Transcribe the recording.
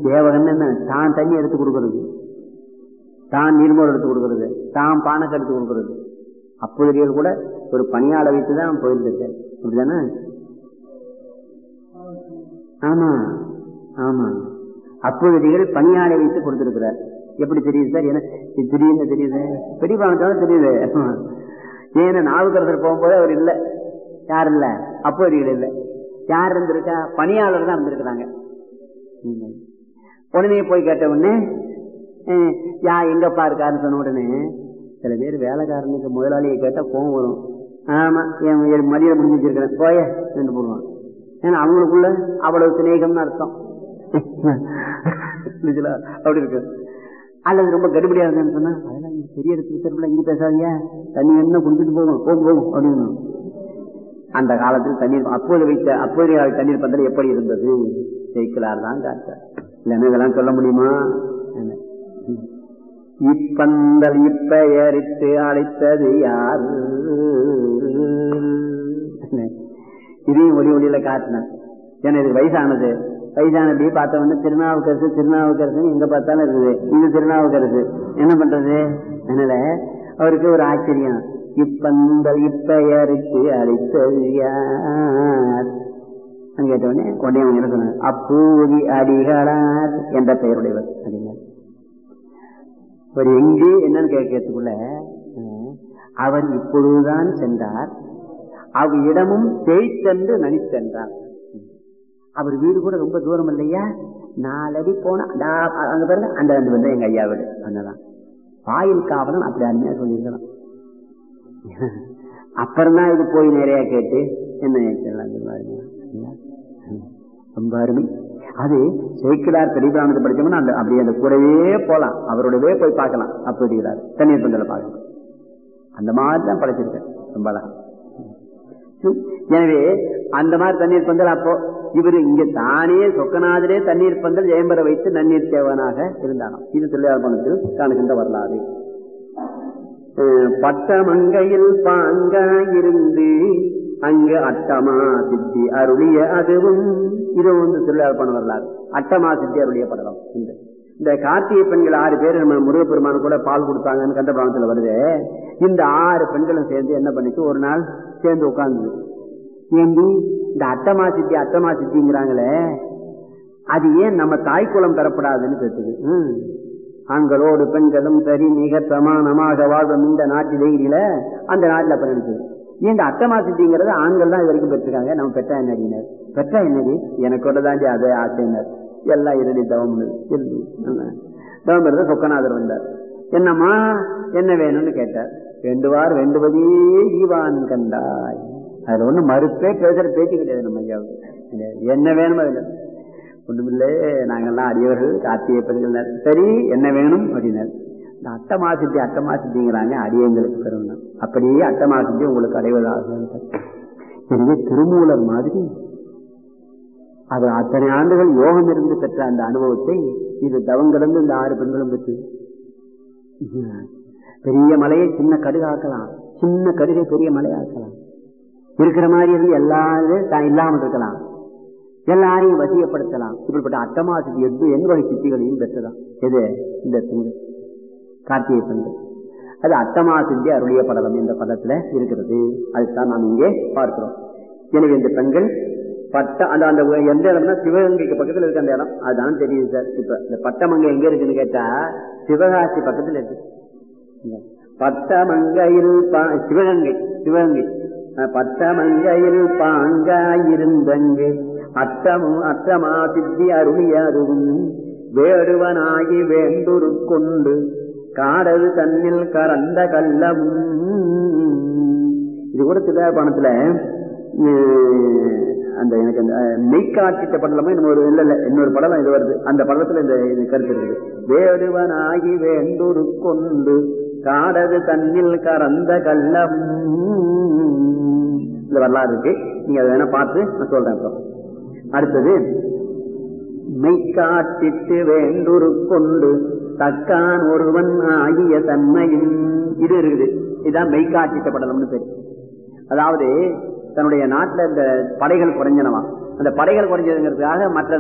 சேவகன் என்ன தான் தண்ணி எடுத்து கொடுக்கறது தான் நீர்மோர் எடுத்து கொடுக்கறது தான் பானக்கு எடுத்து கொடுக்கறது அப்பொழுதிகள் கூட ஒரு பணியாளை வைத்து தான் போயிருந்திருக்காரு அப்படிதானே ஆமா ஆமா அப்பொழுதிகள் பணியாளை வைத்து கொடுத்திருக்கிறார் எப்படி தெரியுது சார் என்ன இது திடீர்னு தெரியுது பெரியவாங்க தெரியுது ஏன்னா நாவுக்கரசர் போகும்போது அவர் இல்ல யார் இல்ல அப்பொழுதிகள் இல்ல யார் இருந்திருக்கா பணியாளர் தான் இருந்திருக்கிறாங்க ம். உடனே போய் கேட்ட உடனே அஹ், யா எங்கப்பா இருக்காருன்னு சொன்ன உடனே சில பேர் வேலைக்காரனுக்கு முதலாளியை கேட்டா கோவம் வரும் ஆமா என் என் மடியில முடிஞ்சு வச்சிருக்கிறேன் போய என்று போடுவான் ஏன்னா அவங்களுக்குள்ள அவ்வளவு சிநேகம்னு அர்த்தம் புரியுதுல? அப்படி இருக்கு அல்லது ரொம்ப கடுபடியா இருந்தேன்னு சொன்னா அதெல்லாம் நீங்க பெரிய இடத்துல தெருவில் இங்க பேசாதீங்க தண்ணி என்ன குடிச்சிட்டு போகும் போகும் போகும் அப்படின்னு அந்த காலத்தில் தண்ணீர் அப்போது வைத்த அப்போதைய கால தண்ணீர் பந்தல் எப்படி இருந்தது ஜெயிக்கலார் தான் காட்டார் இல்லைன்னா இதெல்லாம் சொல்ல முடியுமா இல்ல. இப்பந்தல் இப்பெயரிட்டு அழைத்தது யார் இதையும் ஒளி ஒளியில காட்டினேன் ஏன்னா இது வயசானது வயசானபடி பார்த்தவொடனே திருநாவுக்கரசு திருநாவுக்கரசு எங்க பார்த்தாலும் இருக்குது இது திருநாவுக்கரசு என்ன பண்றது அதனால அவருக்கு ஒரு ஆச்சரியம் இப்பந்தல் இப்பெயருக்கு அழைத்தது யார் நான் கேட்டவொடனே உடனே அவங்க என்ன சொன்னாங்க அப்பூதி அடிகளார் என்ற பெயருடையவர் அப்படிங்க அவர் எங்கே என்னன்னு கேட்கறதுக்குள்ள அஹ், அவர் இப்பொழுதுதான் சென்றார் அவ்விடமும் தேய்த்தென்று நனித்தென்றார் அவர் வீடு கூட ரொம்ப தூரம் இல்லையா நாலடி போனா டா- அங்க பாருங்க அந்த ரெண்டு வந்து எங்க ஐயா வீடு அங்கதான் வாயில் காவலன் அப்படி அருமையா சொல்லியிருக்கலாம் அப்புறம் தான் இது போய் நிறைய கேட்டு என்ன சொல்லலாம் பாருங்க இல்லையா? ரொம்ப அருமை அது சேக்கிடார் பெரியபிராமத்தை படிச்சோம்னா அந்த அப்படியே அந்த கூடவே போலாம் அவரோடவே போய் பார்க்கலாம் அப்படிங்கிறார் தண்ணீர் பந்தல பார்க்கலாம் அந்த மாதிரி தான் படைச்சிருக்கேன் ரொம்ப அழகா சு- எனவே அந்த மாதிரி தண்ணீர் பந்தல் அப்போ இவர் இங்க தானே சொக்கநாதரே தண்ணீர் பந்தல் ஜெயம்பர வைத்து நன்னீர் தேவனாக இருந்தாராம் இது தொழிலாளர் காணுகின்ற வரலாறு அஹ் பட்டமங்கையில் பாங்காயிருந்து அங்கு அட்டமா சித்தி அருளிய அதுவும் இது வந்து தொழிலாளர் வரலாறு அட்டமா சித்தி அருளிய படலாம் இந்த இந்த கார்த்திகை பெண்கள் ஆறு பேர் நம்ம முருகப்பெருமான் கூட பால் கொடுத்தாங்கன்னு கண்டபிராமத்துல வருது இந்த ஆறு பெண்களும் சேர்ந்து என்ன பண்ணிச்சு ஒரு நாள் சேர்ந்து உட்கார்ந்து ஏண்டி இந்த அட்டமா சித்தி அட்டமா சித்திங்கிறாங்களே அது ஏன் நம்ம தாய் குலம் பெறப்படாதுன்னு கேட்டுது ம். ஆண்களோடு பெண்களும் சரி மிக சமானமாக வாழும் இந்த நாட்டிலே இல்ல அந்த நாட்டில் அப்ப நினைச்சது ஏன் இந்த அட்டமா சித்திங்கிறது ஆண்கள் தான் இது வரைக்கும் பெற்றிருக்காங்க நம்ம பெற்றா என்னடினர் பெற்றா என்னடி எனக்கு ஒரு தாண்டி அதே ஆசைனர் எல்லாம் இருடி தவம் இருந்து தவம் இருந்த சொக்கநாதர் வந்தார் என்னம்மா என்ன வேணும்னு கேட்டார் வேண்டுவார் வேண்டுவதே ஈவான் கண்டாய் அதுல ஒண்ணு மறுப்பே பேசுற பேச்சு கிடையாது நம்ம ஐயாவுக்கு கிடையாது. என்ன வேணும் அதுல ஒண்ணுமில்லை நாங்கெல்லாம் அடியவர்கள் கார்த்திகை பெண்கள் சரி என்ன வேணும் அப்படின்னாரு இந்த அட்டமா சித்தி அட்டமா சித்திங்கிறாங்க அடியங்களுக்கு பெறணும் அப்படியே அட்டமா சித்தி உங்களுக்கு அடைவதாக எனவே திருமூலர் மாதிரி அது அத்தனை ஆண்டுகள் யோகம் இருந்து பெற்ற அந்த அனுபவத்தை இது தவம் கிடந்து இந்த ஆறு பெண்களும் பெற்று பெரிய மலையை சின்ன கடுகாக்கலாம் சின்ன கடுகை பெரிய மலையாக்கலாம் இருக்கிற மாதிரி இருந்து எல்லாரும் தான் இல்லாமல் இருக்கலாம் எல்லாரையும் வசியப்படுத்தலாம் இப்படிப்பட்ட அட்டமா சித்தி எது எந்த வகை சித்திகளையும் பெற்றதான் எது இந்த பெண்கள் கார்த்திகை பெண்கள் அது அட்டமா சித்தி அருளிய படலம் என்ற பதத்துல இருக்கிறது அதுதான் நாம் இங்கே பார்க்கிறோம் எனவே இந்த பெண்கள் பட்ட அந்த அந்த எந்த இடம்னா சிவகங்கைக்கு பக்கத்துல இருக்க அந்த இடம் அதுதான் தெரியுது சார் இப்ப இந்த பட்டமங்கை எங்க இருக்குன்னு கேட்டா சிவகாசி பக்கத்துல இருக்கு பட்டமங்கையில் பா- சிவகங்கை சிவகங்கை அஹ் பட்டமங்கையில் பாங்காயிருந்தங்கு அட்டமும் அட்டமா சித்தி அருளியதுவும் வேடுவனாகி வேண்டுரு கொண்டு காடது தன்னில் கரந்த கள்ளமும் இது கூட திருவாரூரணத்துல அந்த எனக்கு அந்த அஹ், மெய்க்காட்சிட்ட படலமா இன்னொரு இல்ல இல்ல இன்னொரு படலம் இது வருது அந்த படலத்துல இந்த இது கருத்து இருக்குது வேடுவனாகி வேண்டுரு கொண்டு காடது தன்னில் கரந்த கள்ளம் இந்த வரலாறு இருக்கு நீங்க அதை வேணா பார்த்து நான் சொல்றேன் அப்புறம் அடுத்தது மெய்க்காட்டிட்டு வேண்டுரு கொண்டு தக்கான் ஒருவன் ஆகிய தன்மையும் இது இருக்குது இதான் மெய்க்காட்டிட்ட படலம்னு பேரு அதாவது தன்னுடைய நாட்டுல இந்த படைகள் குறைஞ்சனவா அந்த படைகள் குறைஞ்சதுங்கிறதுக்காக மற்ற